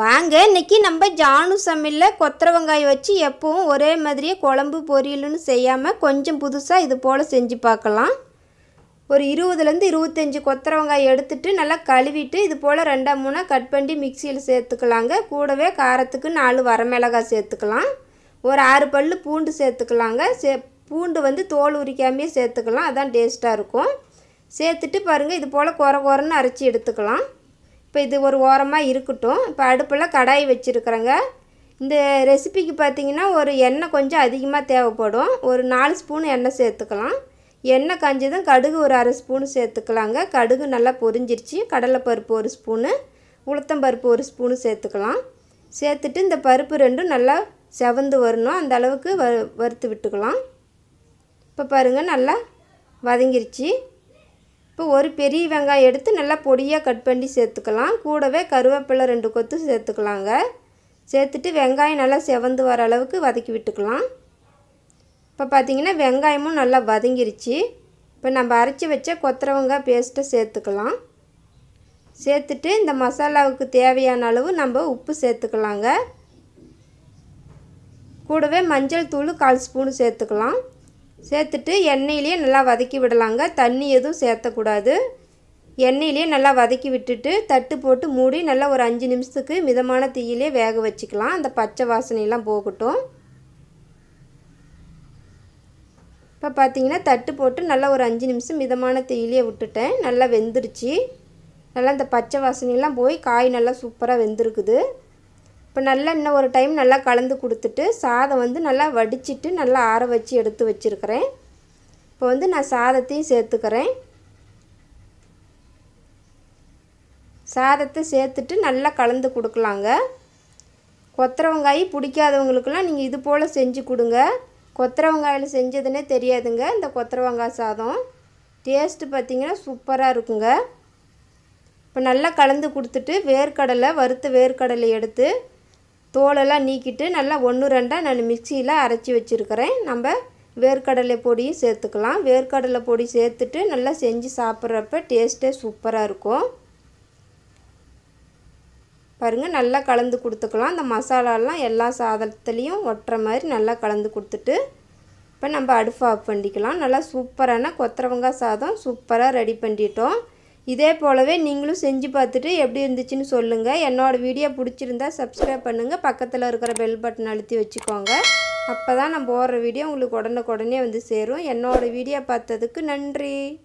வாங்க இன்னைக்கு நம்ம ஜானு சமையலில் கொத்தரை வெங்காயம் வச்சு எப்பவும் ஒரே மாதிரியே குழம்பு பொரியல்னு செய்யாமல் கொஞ்சம் புதுசாக இது போல் செஞ்சு பார்க்கலாம் ஒரு இருபதுலேருந்து இருபத்தஞ்சி கொத்தரை வெங்காயம் எடுத்துட்டு நல்லா கழுவிட்டு இது போல் ரெண்டா மூணாக கட் பண்ணி மிக்சியில் சேர்த்துக்கலாங்க கூடவே காரத்துக்கு நாலு வரமிளகாய் சேர்த்துக்கலாம் ஒரு ஆறு பல் பூண்டு சேர்த்துக்கலாங்க சே பூண்டு வந்து தோல் உரிக்காமையே சேர்த்துக்கலாம் அதான் டேஸ்ட்டாக இருக்கும் சேர்த்துட்டு பாருங்கள் இது போல் குறை குறைன்னு அரைச்சி எடுத்துக்கலாம் இப்போ இது ஒரு ஓரமாக இருக்கட்டும் இப்போ அடுப்பில் கடாய் வச்சுருக்குறேங்க இந்த ரெசிபிக்கு பார்த்தீங்கன்னா ஒரு எண்ணெய் கொஞ்சம் அதிகமாக தேவைப்படும் ஒரு நாலு ஸ்பூன் எண்ணெய் சேர்த்துக்கலாம் எண்ணெய் காஞ்சதும் கடுகு ஒரு அரை ஸ்பூன் சேர்த்துக்கலாங்க கடுகு நல்லா பொரிஞ்சிருச்சு கடலைப்பருப்பு ஒரு ஸ்பூனு உளுத்தம்பருப்பு ஒரு ஸ்பூனு சேர்த்துக்கலாம் சேர்த்துட்டு இந்த பருப்பு ரெண்டும் நல்லா செவந்து வரணும் அந்த அளவுக்கு வ வறுத்து விட்டுக்கலாம் இப்போ பாருங்கள் நல்லா வதங்கிருச்சு இப்போ ஒரு பெரிய வெங்காயம் எடுத்து நல்லா பொடியாக கட் பண்ணி சேர்த்துக்கலாம் கூடவே கருவேப்பிலை ரெண்டு கொத்து சேர்த்துக்கலாங்க சேர்த்துட்டு வெங்காயம் நல்லா செவந்து வர அளவுக்கு வதக்கி விட்டுக்கலாம் இப்போ பார்த்தீங்கன்னா வெங்காயமும் நல்லா வதங்கிருச்சு இப்போ நம்ம அரைச்சி வச்ச கொத்தரவங்காய் பேஸ்ட்டை சேர்த்துக்கலாம் சேர்த்துட்டு இந்த மசாலாவுக்கு தேவையான அளவு நம்ம உப்பு சேர்த்துக்கலாங்க கூடவே மஞ்சள் தூள் கால் ஸ்பூன் சேர்த்துக்கலாம் சேர்த்துட்டு எண்ணெயிலேயே நல்லா வதக்கி விடலாங்க தண்ணி எதுவும் சேர்த்தக்கூடாது எண்ணெயிலேயே நல்லா வதக்கி விட்டுட்டு தட்டு போட்டு மூடி நல்லா ஒரு அஞ்சு நிமிஷத்துக்கு மிதமான தீயிலே வேக வச்சுக்கலாம் அந்த பச்சை வாசனையெல்லாம் போகட்டும் இப்போ பார்த்தீங்கன்னா தட்டு போட்டு நல்லா ஒரு அஞ்சு நிமிஷம் மிதமான தீயிலே விட்டுட்டேன் நல்லா வெந்துருச்சு நல்லா இந்த பச்சை வாசனையெல்லாம் போய் காய் நல்லா சூப்பராக வெந்திருக்குது இப்போ நல்லா இன்னும் ஒரு டைம் நல்லா கலந்து கொடுத்துட்டு சாதம் வந்து நல்லா வடிச்சிட்டு நல்லா ஆற வச்சு எடுத்து வச்சுருக்கிறேன் இப்போ வந்து நான் சாதத்தையும் சேர்த்துக்கிறேன் சாதத்தை சேர்த்துட்டு நல்லா கலந்து கொடுக்கலாங்க கொத்தரை வெங்காய் பிடிக்காதவங்களுக்கெல்லாம் நீங்கள் இது போல் செஞ்சு கொடுங்க கொத்தரை வெங்காயில் செஞ்சதுன்னே தெரியாதுங்க இந்த கொத்தரை வெங்காய சாதம் டேஸ்ட்டு பார்த்திங்கன்னா சூப்பராக இருக்குங்க இப்போ நல்லா கலந்து கொடுத்துட்டு வேர்க்கடலை வறுத்த வேர்க்கடலை எடுத்து தோலெல்லாம் நீக்கிட்டு நல்லா ஒன்று ரெண்டாக நான் மிக்சியில் அரைச்சி வச்சுருக்கிறேன் நம்ம வேர்க்கடலை பொடியும் சேர்த்துக்கலாம் வேர்க்கடலை பொடி சேர்த்துட்டு நல்லா செஞ்சு சாப்பிட்றப்ப டேஸ்ட்டே சூப்பராக இருக்கும் பாருங்கள் நல்லா கலந்து கொடுத்துக்கலாம் அந்த மசாலாலாம் எல்லா சாதத்துலேயும் ஒட்டுற மாதிரி நல்லா கலந்து கொடுத்துட்டு இப்போ நம்ம அடுப்பு ஆஃப் பண்ணிக்கலாம் நல்லா சூப்பரான கொத்தரவங்காய் சாதம் சூப்பராக ரெடி பண்ணிட்டோம் இதே போலவே நீங்களும் செஞ்சு பார்த்துட்டு எப்படி இருந்துச்சுன்னு சொல்லுங்கள் என்னோடய வீடியோ பிடிச்சிருந்தா சப்ஸ்கிரைப் பண்ணுங்கள் பக்கத்தில் இருக்கிற பெல் பட்டன் அழுத்தி வச்சுக்கோங்க அப்போ தான் நான் போடுற வீடியோ உங்களுக்கு உடனுக்குடனே வந்து சேரும் என்னோடய வீடியோ பார்த்ததுக்கு நன்றி